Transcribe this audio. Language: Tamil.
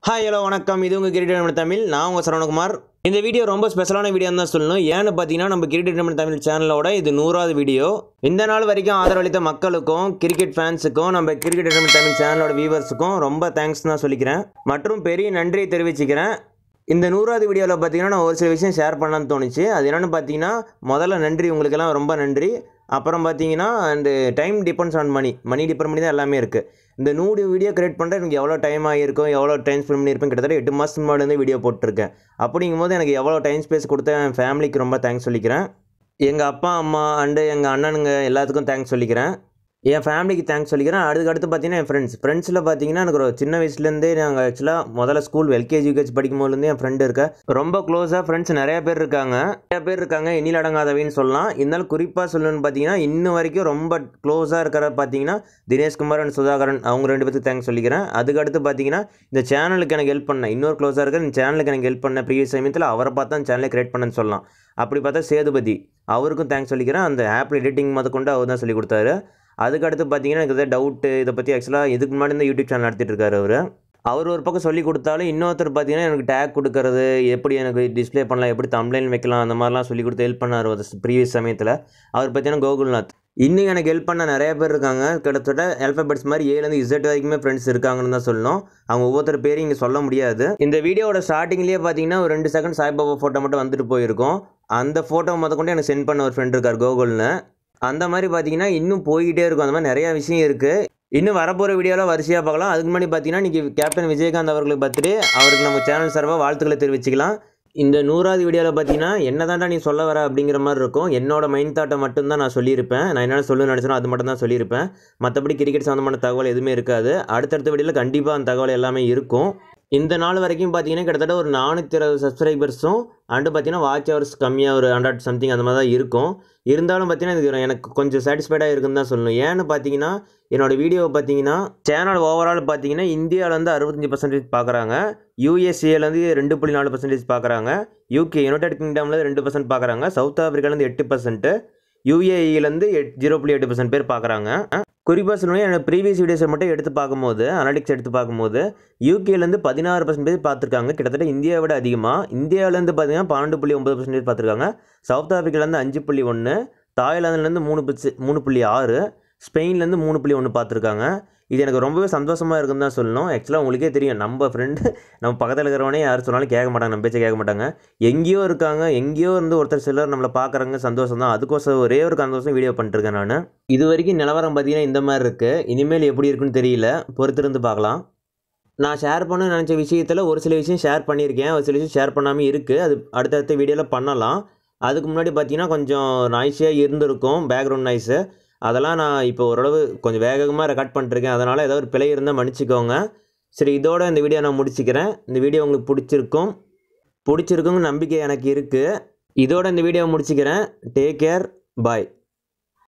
ஹாய் ஹலோ வணக்கம் இது உங்கள் கிரிக்கெட் தமிழ் தமிழ் நான் உங்கள் சரவணகுமார் இந்த வீடியோ ரொம்ப ஸ்பெஷலான வீடியோன்னு தான் சொல்லணும் ஏன்னு பார்த்தீங்கன்னா நம்ம கிரிக்கெட் தமிழ் தமிழ் சேனலோட இது நூறாவது வீடியோ இந்த நாள் வரைக்கும் ஆதரவளித்த மக்களுக்கும் கிரிக்கெட் ஃபேன்ஸுக்கும் நம்ம கிரிக்கெட் தமிழ் தமிழ் சேனலோட வியூவர்ஸுக்கும் ரொம்ப தேங்க்ஸ் தான் சொல்லிக்கிறேன் மற்றும் பெரிய நன்றியை தெரிவிச்சுக்கிறேன் இந்த நூறாவது வீடியோவில் பார்த்தீங்கன்னா நான் ஒரு சில விஷயம் ஷேர் பண்ணலான்னு தோணுச்சு அது என்னென்னு பார்த்தீங்கன்னா முதல்ல நன்றி உங்களுக்கெல்லாம் ரொம்ப நன்றி அப்புறம் பார்த்தீங்கன்னா அந்த time depends on money money depend பண்ணி தான் எல்லாமே இருக்குது இந்த நூறு வீடியோ கிரியேட் பண்ணுற எனக்கு எவ்வளோ டைம் ஆகிருக்கும் எவ்வளோ டைம் ஸ்பெண்ட் பண்ணியிருப்பேன் கிட்டத்தட்ட எட்டு மாதம் முன்னாடி வீடியோ போட்டிருக்கேன் அப்படிங்கும்போது எனக்கு எவ்வளோ டைம் ஸ்பேஸ் கொடுத்த என் ஃபேமிலிக்கு ரொம்ப தேங்க்ஸ் சொல்லிக்கிறேன் எங்கள் அப்பா அம்மா அண்டு எங்கள் அண்ணனுங்க எல்லாத்துக்கும் தேங்க்ஸ் சொல்லிக்கிறேன் என் ஃபேமிலிக்கு தேங்க்ஸ் சொல்லிக்கிறேன் அதுக்கு அடுத்து பார்த்தீங்கன்னா என் ஃப்ரெண்ட்ஸ் ஃப்ரெண்ட்ஸில் பார்த்தீங்கன்னா எனக்கு ஒரு சின்ன வயசுலேருந்தே நாங்கள் ஆக்சுவலாக முதல்ல ஸ்கூல் எல்கேஜி யூகேஜி படிக்கும் போதுலேருந்து என் ஃப்ரெண்டு இருக்கா ரொம்ப க்ளோஸாக ஃப்ரெண்ட்ஸ் நிறைய பேர் இருக்காங்க நிறைய பேர் இருக்காங்க எண்ணில் அடங்காதவைன்னு சொல்லலாம் இருந்தாலும் குறிப்பாக சொல்லணும்னு பார்த்தீங்கன்னா இன்னும் வரைக்கும் ரொம்ப க்ளோஸாக இருக்கிற பார்த்தீங்கன்னா தினேஷ்குமார் அண்ட் சுதாகரன் அவங்க ரெண்டு பேருக்கு தேங்க்ஸ் சொல்லிக்கிறேன் அதுக்கு அடுத்து பார்த்தீங்கன்னா இந்த சேனலுக்கு எனக்கு ஹெல்ப் பண்ண இன்னொரு க்ளோஸாக இருக்கிற இந்த சேனலுக்கு எனக்கு ஹெல்ப் பண்ண ப்ரீவியஸ் சமயத்தில் அவரை பார்த்து அந்த சேனலை கிரியேட் பண்ணேன்னு சொல்லலாம் அப்படி பார்த்தா சேதுபதி அவருக்கும் தேங்க்ஸ் சொல்லிக்கிறேன் அந்த ஆப் எடிட்டிங் முத கொண்டு அவர் தான் சொல்லி கொடுத்தாரு அதுக்கு அடுத்து பார்த்தீங்கன்னா எனக்கு எதாவது டவுட்டு இதை பற்றி ஆக்சுவலாக இதுக்கு முன்னாடி இந்த யூடியூப் சேனல் நடத்திட்டு இருக்காரு அவர் அவர் ஒரு பக்கம் சொல்லி கொடுத்தாலும் இன்னொருத்தர் பார்த்தீங்கன்னா எனக்கு டேக் கொடுக்கறது எப்படி எனக்கு டிஸ்ப்ளே பண்ணலாம் எப்படி தம்ப்ளைன் வைக்கலாம் அந்த மாதிரிலாம் சொல்லி கொடுத்து ஹெல்ப் பண்ணார் ப்ரீவியஸ் சமயத்தில் அவர் பார்த்தீங்கன்னா கோகுல்நாத் இன்னும் எனக்கு ஹெல்ப் பண்ண நிறைய பேர் இருக்காங்க கிட்டத்தட்ட அல்ஃபபெட்ஸ் மாதிரி ஏலேருந்து இசட் வரைக்குமே ஃப்ரெண்ட்ஸ் இருக்காங்கன்னு தான் சொல்லணும் அவங்க ஒவ்வொருத்தர் பேரும் இங்கே சொல்ல முடியாது இந்த வீடியோவோட ஸ்டார்டிங்லேயே பார்த்தீங்கன்னா ஒரு ரெண்டு செகண்ட் சாய்பாபா ஃபோட்டோ மட்டும் வந்துட்டு போயிருக்கும் அந்த ஃபோட்டோ முத கொண்டு எனக்கு சென்ட் பண்ண ஒரு ஃப்ரெண்ட் இருக்கார் கோகுல்னு அந்த மாதிரி பார்த்தீங்கன்னா இன்னும் போய்கிட்டே இருக்கும் அந்த மாதிரி நிறையா விஷயம் இருக்குது இன்னும் வரப்போகிற வீடியோவில் வரிசையாக பார்க்கலாம் அதுக்கு முன்னாடி பார்த்தீங்கன்னா இன்றைக்கி கேப்டன் விஜயகாந்த் அவர்களுக்கு பர்த்டே அவருக்கு நம்ம சேனல் சார்பாக வாழ்த்துக்களை தெரிவிச்சுக்கலாம் இந்த நூறாவது வீடியோவில் பார்த்தீங்கன்னா என்ன தாண்டா நீ சொல்ல வர அப்படிங்கிற மாதிரி இருக்கும் என்னோட மைண்ட் தாட்டை மட்டும்தான் நான் சொல்லியிருப்பேன் நான் என்ன சொல்லணும்னு நினச்சனோ அது மட்டும் தான் சொல்லியிருப்பேன் மற்றபடி கிரிக்கெட் சம்மந்தமான தகவல் எதுவுமே இருக்காது அடுத்தடுத்த வீடியோவில் கண்டிப்பாக அந்த தகவல் எல்லாமே இருக்கும் இந்த நாள் வரைக்கும் பார்த்தீங்கன்னா கிட்டத்தட்ட ஒரு நானூற்றி இருபது சப்ஸ்கிரைபர்ஸும் அண்டு பார்த்தீங்கன்னா வாட்ச் ஹவர்ஸ் கம்மியாக ஒரு ஹண்ட்ரட் சம்திங் அந்த மாதிரி தான் இருக்கும் இருந்தாலும் பார்த்தீங்கன்னா இது எனக்கு கொஞ்சம் சாட்டிஸ்ஃபைடாக இருக்குன்னு தான் சொல்லணும் ஏன்னு பார்த்தீங்கன்னா என்னோடய வீடியோவை பார்த்தீங்கன்னா சேனல் ஓவரால் பார்த்தீங்கன்னா இந்தியாவிலேருந்து அறுபத்தஞ்சி பர்சன்டேஜ் பார்க்குறாங்க யூஎஸ்ஏலேருந்து ரெண்டு புள்ளி நாலு பர்சன்டேஜ் பார்க்குறாங்க யூகே யுனைடெட் கிங்டம்லேருந்து ரெண்டு பர்சன்ட் பார்க்குறாங்க சவுத் ஆஃப்ரிக்காலேருந்து எட்டு பர்சன்ட்டு யூஏஇலேருந்து எட் ஜீரோ புள்ளி எட்டு பர்சன்ட் பேர் பார்க்குறாங்க குறிப்பாக சொல்லணும் என்னோட ப்ரீவியஸ் வீடியோஸை மட்டும் எடுத்து பார்க்கும்போது அனாலிட்டிக்ஸ் எடுத்து பார்க்கும்போது யூகேலேருந்து பதினாறு பர்சன்டேஜ் பார்த்துருக்காங்க கிட்டத்தட்ட இந்தியாவை விட அதிகமாக இந்தியாவிலேருந்து பார்த்தீங்கன்னா பன்னெண்டு புள்ளி ஒம்பது பர்சன்டேஜ் பார்த்துருக்காங்க சவுத் ஆஃப்ரிக்காலேருந்து அஞ்சு புள்ளி ஒன்று தாய்லாந்துலேருந்து மூணு பர்ச மூணு புள்ளி ஆறு ஸ்பெயின்லேருந்து மூணு புள்ளி ஒன்று பார்த்துருக்காங்க இது எனக்கு ரொம்பவே சந்தோஷமாக இருக்குன்னு தான் சொல்லணும் ஆக்சுவலாக உங்களுக்கே தெரியும் நம்ம ஃப்ரெண்டு நம்ம பக்கத்தில் இருக்கிறவனே யார் சொன்னாலும் கேட்க மாட்டாங்க நம்ம பேச்சை கேட்க மாட்டாங்க எங்கேயோ இருக்காங்க எங்கேயோ இருந்து ஒருத்தர் சிலர் நம்மளை பார்க்குறாங்க சந்தோஷம் தான் அதுக்கோசம் ஒரே ஒரு சந்தோஷம் வீடியோ பண்ணிட்டுருக்கேன் நான் இது வரைக்கும் நிலவரம் பார்த்தீங்கன்னா இந்த மாதிரி இருக்குது இனிமேல் எப்படி இருக்குன்னு தெரியல பொறுத்திருந்து பார்க்கலாம் நான் ஷேர் பண்ண நினச்ச விஷயத்தில் ஒரு சில விஷயம் ஷேர் பண்ணியிருக்கேன் ஒரு சில விஷயம் ஷேர் பண்ணாமல் இருக்குது அது அடுத்தடுத்த வீடியோவில் பண்ணலாம் அதுக்கு முன்னாடி பார்த்தீங்கன்னா கொஞ்சம் நாய்ஸியாக இருந்திருக்கும் பேக்ரவுண்ட் நாய்ஸு அதெல்லாம் நான் இப்போ ஓரளவு கொஞ்சம் வேகமாக ரெக்கார்ட் பண்ணிட்டுருக்கேன் அதனால் ஏதோ ஒரு பிழை இருந்தால் மன்னிச்சிக்கோங்க சரி இதோட இந்த வீடியோ நான் முடிச்சுக்கிறேன் இந்த வீடியோ உங்களுக்கு பிடிச்சிருக்கும் பிடிச்சிருக்குங்க நம்பிக்கை எனக்கு இருக்குது இதோட இந்த வீடியோ முடிச்சுக்கிறேன் டேக் கேர் பாய்